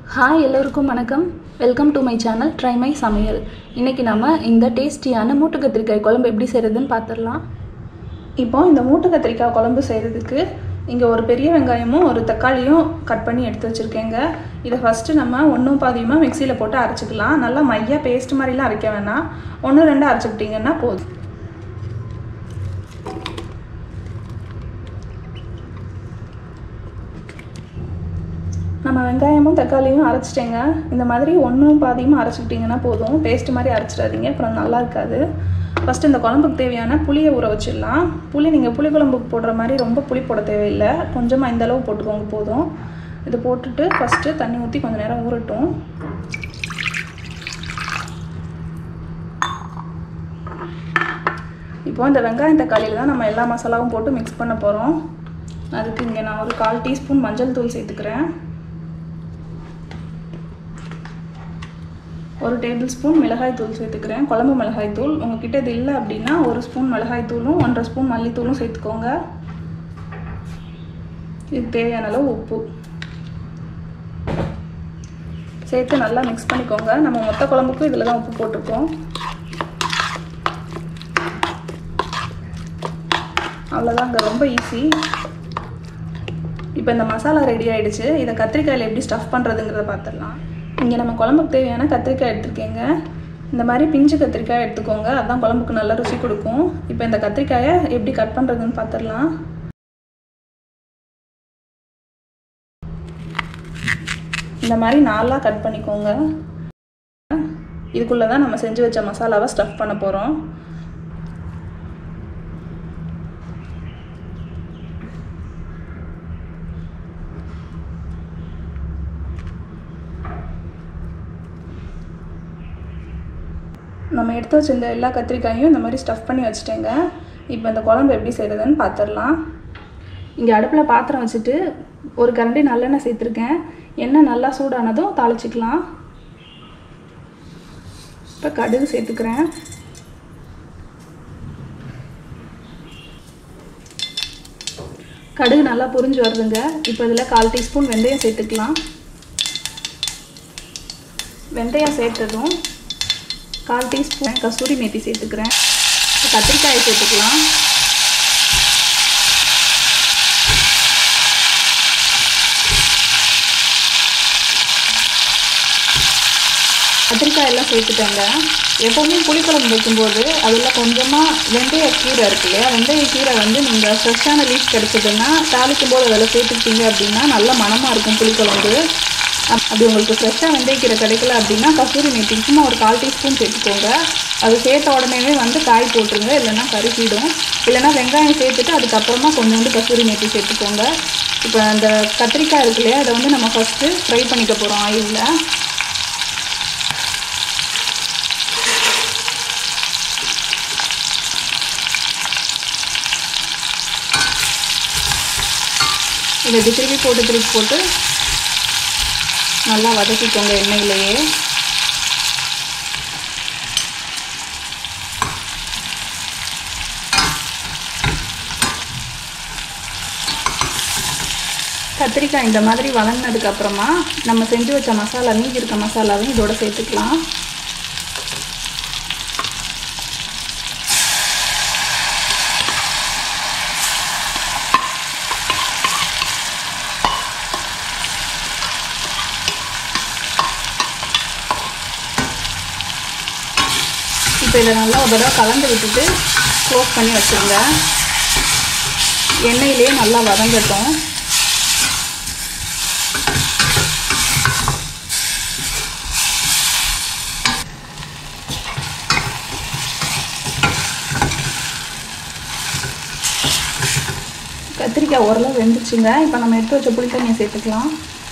hi எல்லோருக்கும் வணக்கம் welcome to my channel try my சமையல் இன்றைக்கி நம்ம இந்த டேஸ்டியான மூட்டு கத்திரிக்காய் குழம்பு எப்படி செய்கிறதுன்னு பார்த்துடலாம் இப்போ இந்த மூட்டு கத்திரிக்காய் குழம்பு செய்கிறதுக்கு இங்கே ஒரு பெரிய வெங்காயமும் ஒரு தக்காளியும் கட் பண்ணி எடுத்து வச்சுருக்கேங்க இதை ஃபஸ்ட்டு நம்ம ஒன்றும் பாதியமாக மிக்சியில் போட்டு அரைச்சிக்கலாம் நல்லா மையாக பேஸ்ட் மாதிரிலாம் அரைக்க வேணாம் ஒன்று ரெண்டு அரைச்சிக்கிட்டிங்கன்னா போதும் நம்ம வெங்காயமும் தக்காளியும் அரைச்சிட்டேங்க இந்த மாதிரி ஒன்றும் பாதியமாக அரைச்சிக்கிட்டிங்கன்னா போதும் பேஸ்ட் மாதிரி அரைச்சிடாதீங்க அப்புறம் நல்லா இருக்காது ஃபஸ்ட்டு இந்த குழம்புக்கு தேவையான புளியை ஊற வச்சிடலாம் புளி நீங்கள் புளி குழம்புக்கு போடுற மாதிரி ரொம்ப புளி போட தேவையில்லை கொஞ்சமாக இந்த அளவு போட்டுக்கோங்க போதும் இதை போட்டுட்டு ஃபஸ்ட்டு தண்ணி ஊற்றி கொஞ்சம் நேரம் ஊறட்டும் இப்போ இந்த வெங்காயம் தக்காளியில் தான் நம்ம எல்லா மசாலாவும் போட்டு மிக்ஸ் பண்ண போகிறோம் அதுக்கு இங்கே நான் ஒரு கால் டீஸ்பூன் மஞ்சள் தூள் சேர்த்துக்கிறேன் ஒரு டேபிள் ஸ்பூன் மிளகாய் தூள் சேர்த்துக்கிறேன் குழம்பு மிளகாய் தூள் உங்ககிட்ட இது இல்லை அப்படின்னா ஒரு ஸ்பூன் மிளகாய் தூளும் ஒன்றரை ஸ்பூன் மல்லித்தூளும் சேர்த்துக்கோங்க இதுக்கு தேவையான அளவு உப்பு சேர்த்து நல்லா மிக்ஸ் பண்ணிக்கோங்க நம்ம மொத்த குழம்புக்கும் இதில் தான் உப்பு போட்டிருக்கோம் அவ்வளோதாங்க ரொம்ப ஈஸி இப்போ இந்த மசாலா ரெடி ஆகிடுச்சு இதை கத்திரிக்காயில் எப்படி ஸ்டஃப் பண்ணுறதுங்கிறத பார்த்துடலாம் இங்கே நம்ம குழம்புக்கு தேவையான கத்திரிக்காய் எடுத்துருக்கேங்க இந்த மாதிரி பிஞ்சு கத்திரிக்காய் எடுத்துக்கோங்க அதுதான் குழம்புக்கு நல்ல ருசி கொடுக்கும் இப்போ இந்த கத்திரிக்காயை எப்படி கட் பண்ணுறதுன்னு பார்த்துடலாம் இந்த மாதிரி நாலாக கட் பண்ணிக்கோங்க இதுக்குள்ளே தான் நம்ம செஞ்சு வச்ச மசாலாவை ஸ்டஃப் பண்ண போகிறோம் நம்ம எடுத்து வச்சிருந்த எல்லா கத்திரிக்காயும் இந்த மாதிரி ஸ்டஃப் பண்ணி வச்சுட்டேங்க இப்போ இந்த குழம்பு எப்படி செய்கிறதுன்னு பார்த்துடலாம் இங்கே அடுப்பில் பாத்திரம் வச்சுட்டு ஒரு கரண்டி நல்லெண்ணெய் சேர்த்துருக்கேன் எண்ணெய் நல்லா சூடானதும் தாளிச்சிக்கலாம் இப்போ கடுகு சேர்த்துக்கிறேன் கடுகு நல்லா புரிஞ்சு வருதுங்க இப்போ இதில் கால் டீஸ்பூன் வெந்தயம் சேர்த்துக்கலாம் வெந்தயம் சேர்த்ததும் கால் டீஸ்பூன் கஸ்தூரி மேத்தி சேர்த்துக்கிறேன் கத்திரிக்காயை சேர்த்துக்கலாம் கத்திரிக்காய் எல்லாம் சேர்த்துட்டேங்க எப்போவுமே புளிக்குழம்பு வைக்கும்போது அதில் கொஞ்சமாக வெந்தய கீரை இருக்கு இல்லையா வெந்தய கீரை வந்து நீங்கள் ஃப்ரெஷ்ஷான லீஃப் கிடச்சிதுன்னா தாளிக்கும் போது அதில் சேர்த்துக்கிட்டீங்க அப்படின்னா நல்ல மனமாக இருக்கும் புளிக்குழம்பு அப்படி உங்களுக்கு ஃப்ரெஷ்ஷாக வெந்தயக்கீரை கிடைக்கல அப்படின்னா கஸ்தூரி மேத்தி சும்மா ஒரு கால் டீஸ்பூன் சேர்த்துக்கோங்க அது சேர்த்த உடனேவே வந்து காய் போட்டுருங்க இல்லைன்னா கருகிடும் இல்லைன்னா வெங்காயம் சேர்த்துட்டு அதுக்கப்புறமா கொஞ்சோண்டு கஸ்தூரி மேத்தி சேர்த்துக்கோங்க இப்போ அந்த கத்திரிக்காய் இருக்கு இல்லையா அதை வந்து நம்ம ஃபஸ்ட்டு ஃப்ரை பண்ணிக்க போகிறோம் ஆயிலில் இதை திருப்பி போட்டு திருப்பி போட்டு நல்லா வதக்கிக்கோங்க எண்ணெயிலேயே கத்திரிக்காய் இந்த மாதிரி வதங்கினதுக்கு அப்புறமா நம்ம செஞ்சு வச்ச மசாலா மீதி இருக்க மசாலாவையும் இதோட சேர்த்துக்கலாம் இப்போ இதை நல்லா ஒரு தடவை கலந்து விட்டுட்டு க்ளோஸ் பண்ணி வச்சுருங்க எண்ணெயிலே நல்லா வதங்கட்டும் கத்திரிக்காய் ஓரளவு வெந்துச்சுங்க இப்போ நம்ம எடுத்து வச்ச புளி தண்ணியை சேர்த்துக்கலாம்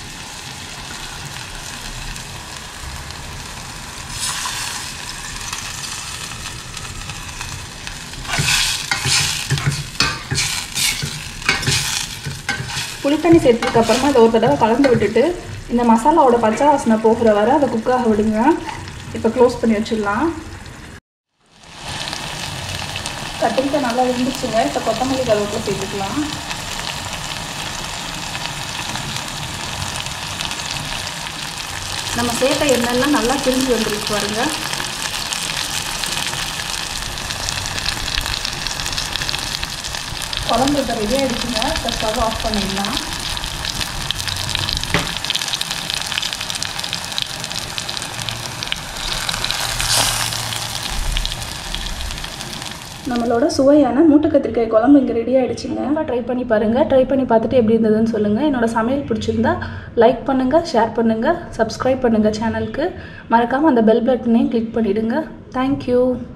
புளித்தண்ணி சேர்த்ததுக்கு அப்புறமா இதை ஒரு தடவை கலந்து விட்டுட்டு இந்த மசாலாவோட பச்சை வாசனை போகிற வரை அதை குக்காக விடுங்க இப்போ க்ளோஸ் பண்ணி வச்சிடலாம் கத்திரிக்காய் நல்லா வெந்துச்சுங்க இப்போ கொத்தமல்லி கருவேப்பிலை சேர்த்துக்கலாம் நம்ம சேர்த்த எண்ணெய்லாம் நல்லா பிரிஞ்சு வந்துருக்கு பாருங்க குழம்பு இப்போ ரெடி ஆகிடுச்சுங்க இப்போ ஸ்டவ் ஆஃப் பண்ணிடலாம் நம்மளோட சுவையான மூட்டை கத்திரிக்காய் குழம்பு இங்கே ரெடி ஆகிடுச்சுங்க ட்ரை பண்ணி பாருங்கள் ட்ரை பண்ணி பார்த்துட்டு எப்படி இருந்ததுன்னு சொல்லுங்கள் என்னோட சமையல் பிடிச்சிருந்தா லைக் பண்ணுங்கள் ஷேர் பண்ணுங்கள் சப்ஸ்கிரைப் பண்ணுங்கள் சேனலுக்கு மறக்காமல் அந்த பெல் பட்டனையும் கிளிக் பண்ணிவிடுங்க தேங்க்யூ